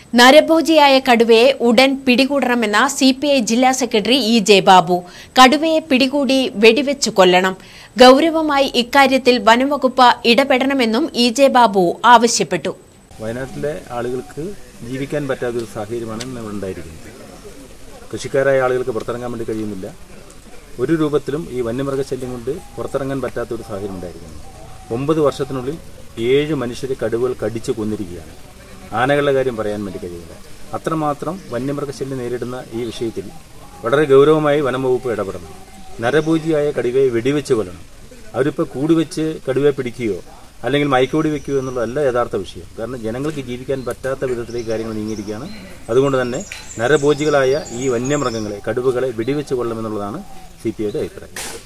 നരഭോജിയായ കടുവയെ ഉടൻ പിടികൂടണമെന്ന സി പി ഐ ജില്ലാ സെക്രട്ടറി ഇ ജെ ബാബു കടുവയെ പിടികൂടി വെടിവെച്ചു കൊല്ലണം ഗൌരവമായി ഇക്കാര്യത്തിൽ വനംവകുപ്പ് ഇടപെടണമെന്നും ഇ ജെ ബാബു ആവശ്യപ്പെട്ടു വയനാട്ടിലെ ആളുകൾക്ക് ജീവിക്കാൻ പറ്റാത്തൊരു സാഹചര്യമാണ് ഇന്ന് ഇവിടെ ഉണ്ടായിരിക്കുന്നത് കൃഷിക്കാരായ ആളുകൾക്ക് പുറത്തിറങ്ങാൻ വേണ്ടി കഴിയുന്നില്ല ഒരു രൂപത്തിലും ഈ വന്യമൃഗശല്യം കൊണ്ട് പുറത്തിറങ്ങാൻ പറ്റാത്തൊരു സാഹചര്യം ഉണ്ടായിരിക്കുന്നു ഒമ്പത് വർഷത്തിനുള്ളിൽ ഏഴ് മനുഷ്യരെ കടുവകൾ കടിച്ചു കൊന്നിരിക്കുകയാണ് ആനകളുടെ കാര്യം പറയാൻ വേണ്ടി കഴിയില്ല അത്രമാത്രം വന്യമൃഗശല്യം നേരിടുന്ന ഈ വിഷയത്തിൽ വളരെ ഗൗരവമായി വനം വകുപ്പ് ഇടപെടണം നരഭൂജിയായ കടുവയെ വെടിവെച്ച് കൊല്ലണം അവരിപ്പോൾ കൂടുവെച്ച് കടുവയെ പിടിക്കുകയോ അല്ലെങ്കിൽ മയക്കുകൂടി വെക്കുകയോ എന്നുള്ളതല്ല യഥാർത്ഥ വിഷയം കാരണം ജനങ്ങൾക്ക് ജീവിക്കാൻ പറ്റാത്ത വിധത്തിലേക്ക് കാര്യങ്ങൾ നീങ്ങിയിരിക്കുകയാണ് അതുകൊണ്ട് തന്നെ നരഭോജികളായ ഈ വന്യമൃഗങ്ങളെ കടുവകളെ വെടിവെച്ച് കൊള്ളണമെന്നുള്ളതാണ് സി പി ഐയുടെ അഭിപ്രായം